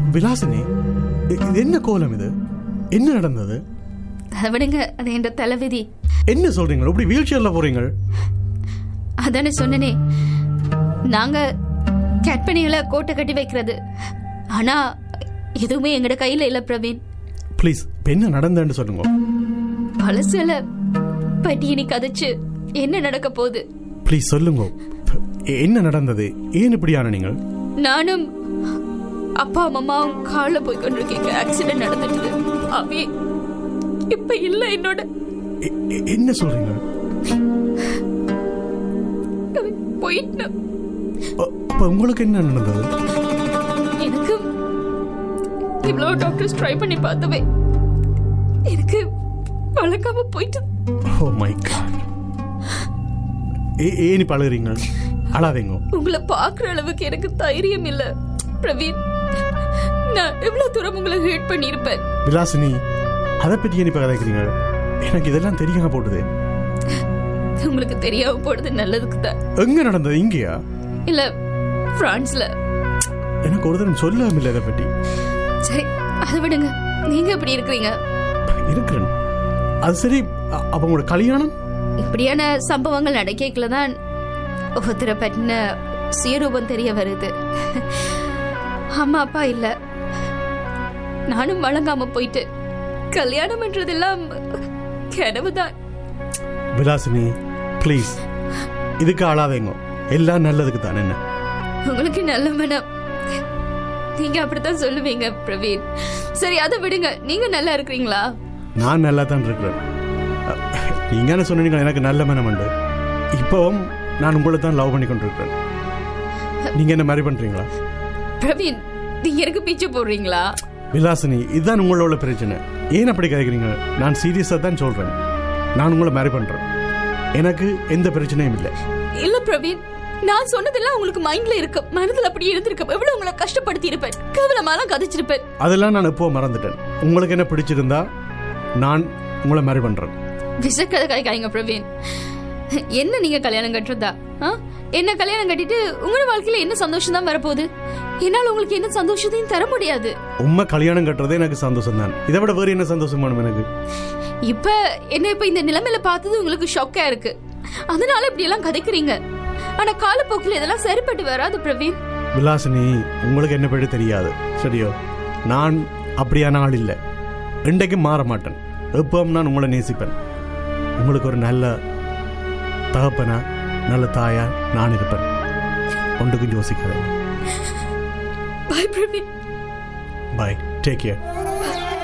விலாசினி இ- இது என்ன கோலம் இது என்ன நடந்தது அதை விடுங்க அது என்ற தலைவிதி என்ன சொல்றீங்க இப்படி வீல் சேர்ல போறீங்க அதானே சொன்னனே நாங்க கற்பனைகளை கோட்டை கட்டி வைக்கிறது ஆனா எதுவுமே எங்கட கையில இல்ல பிரவீன் ப்ளீஸ் இப்ப என்ன நடந்ததுன்னு சொல்லுங்க பழசுல பட்டியணி கதைச்சு என்ன நடக்க போகுது ப்ளீஸ் சொல்லுங்க எ- என்ன நடந்தது ஏன் இப்படியான நீங்கள் நானும் அப்பா அம்மாவும் கார்ல போய் கொண்டிருக்கேன் ஆக்சிடென்ட் நடந்துட்டு அவே இப்ப இல்ல என்னோட எ- எ- என்ன சொல்றீங்க அவன் போயிட்டான் அ- அப்ப உங்களுக்கு என்ன நடந்தது எனக்கு இவ்வளவு டாக்டர்ஸ் ட்ரை பண்ணி பார்த்தவே எனக்கு வளர்க்காம போயிட்டு ஓ மை காட் ஏன் இப்ப அழுகுறீங்க அழாதீங்க உங்களை பாக்குற அளவுக்கு எனக்கு தைரியம் இல்ல பிரவீன் நான் எவ்வளவு தூரம் உங்களை ஹேட் பண்ணியிருப்பேன் விலாசினி அதை பற்றி ஏன் இப்ப கதைக்கிறீங்க எனக்கு இதெல்லாம் தெரியாம போட்டுது உங்களுக்கு தெரியாம போடுறது நல்லதுக்கு தான் எங்க நடந்தது இங்கேயா இல்ல பிரான்ஸ்ல எனக்கு ஒரு தரம் சொல்லாம இல்லை இதை பற்றி சரி அதை விடுங்க நீங்க எப்படி இருக்கிறீங்க இருக்கிறேன் அது சரி அ- அப்ப உங்களோட கல்யாணம் இப்படியான சம்பவங்கள் நடக்கல தான் ஒருத்தரை பற்றின சுயரூபம் தெரிய வருது அம்மா அப்பா இல்ல நானும் வழங்காம போயிட்டு கல்யாணம்ன்றதெல்லாம் கனவுதான் விலாசினி ப்ளீஸ் இதுக்கு ஆளாதீங்க எல்லாம் நல்லதுக்கு தான் என்ன உங்களுக்கு நல்ல மனம் நீங்க அப்படித்தான் சொல்லுவீங்க பிரவீன் சரி அதை விடுங்க நீங்க நல்லா இருக்கிறீங்களா நான் நல்லா தான் இருக்கிறேன் அ, நீங்க என்ன சொன்னீங்க எனக்கு நல்ல மனம் உண்டு இப்பவும் நான் உங்களை தான் லவ் பண்ணி கொண்டிருக்கிறேன் நீங்க என்ன மாதிரி பண்றீங்களா பிரவீன் நீங்க எனக்கு பீச்சு போடுறீங்களா விலாசினி இதுதான் உங்களோட பிரச்சனை ஏன் அப்படி கேட்குறீங்க நான் சீரியஸாக தான் சொல்றேன் நான் உங்களை மேரி பண்றேன் எனக்கு எந்த பிரச்சனையும் இல்லை இல்ல பிரவீன் நான் சொன்னதெல்லாம் உங்களுக்கு மைண்ட்ல இருக்கு மனதுல அப்படி இருந்திருக்கு எவ்வளவு உங்களை கஷ்டப்படுத்தி இருப்பேன் கேவலமாலாம் கதைச்சிருப்பேன் அதெல்லாம் நான் எப்போ மறந்துட்டேன் உங்களுக்கு என்ன பிடிச்சிருந்தா நான் உங்களை மேரி பண்றேன் விஷக்கதை கதைக்காதீங்க பிரவீன் என்ன நீங்க கல்யாணம் கட்டுறதா ஆ? என்ன கல்யாணம் கட்டிட்டு உங்களோட வாழ்க்கையில என்ன சந்தோஷம் தான் வரப்போகுது என்னால உங்களுக்கு என்ன சந்தோஷத்தையும் தர முடியாது உண்மை கல்யாணம் கட்டுறதே எனக்கு சந்தோஷம் தான் இதை விட வேறு என்ன சந்தோஷம் வேணும் எனக்கு இப்ப என்ன இப்ப இந்த நிலைமையில பார்த்தது உங்களுக்கு ஷாக்கா இருக்கு அதனால இப்படி எல்லாம் கதைக்கிறீங்க ஆனா காலப்போக்கில் இதெல்லாம் சரிப்பட்டு வராது பிரவீன் விலாசினி உங்களுக்கு என்ன பற்றி தெரியாது சரியோ நான் அப்படியான ஆள் இல்லை இன்றைக்கும் மாற மாட்டேன் எப்பவும் நான் உங்களை நேசிப்பேன் உங்களுக்கு ஒரு நல்ல தகப்பனா நல்ல தாயா நான் இருப்பேன் ஒன்றுக்கும் யோசிக்கிறேன் bye Praveen bye take care